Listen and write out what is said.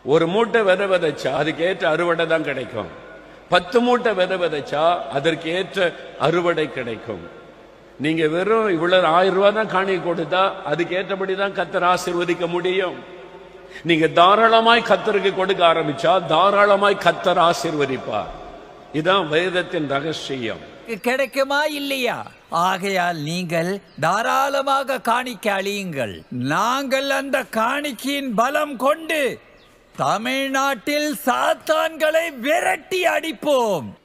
ஒரு மூட்டை விதை விதைச்சா அதுக்கு ஏற்ற அறுவடை தான் கிடைக்கும் பத்து மூட்டை விதை விதைச்சா அதற்கு ஏற்ற அறுவடை கிடைக்கும் நீங்க வெறும் இவ்வளவு ஆயிரம் ரூபாய் தான் காணி கொடுத்தா அதுக்கு ஏற்றபடி தான் கத்தர் ஆசீர்வதிக்க முடியும் நீங்க தாராளமாய் கத்தருக்கு கொடுக்க ஆரம்பிச்சா தாராளமாய் கத்தர் ஆசீர்வதிப்பார் இதான் வேதத்தின் ரகசியம் கிடைக்குமா இல்லையா ஆகையால் நீங்கள் தாராளமாக காணிக்க அழியுங்கள் நாங்கள் அந்த காணிக்கையின் பலம் கொண்டு தமிழ்நாட்டில் சாத்தான்களை விரட்டி அடிப்போம்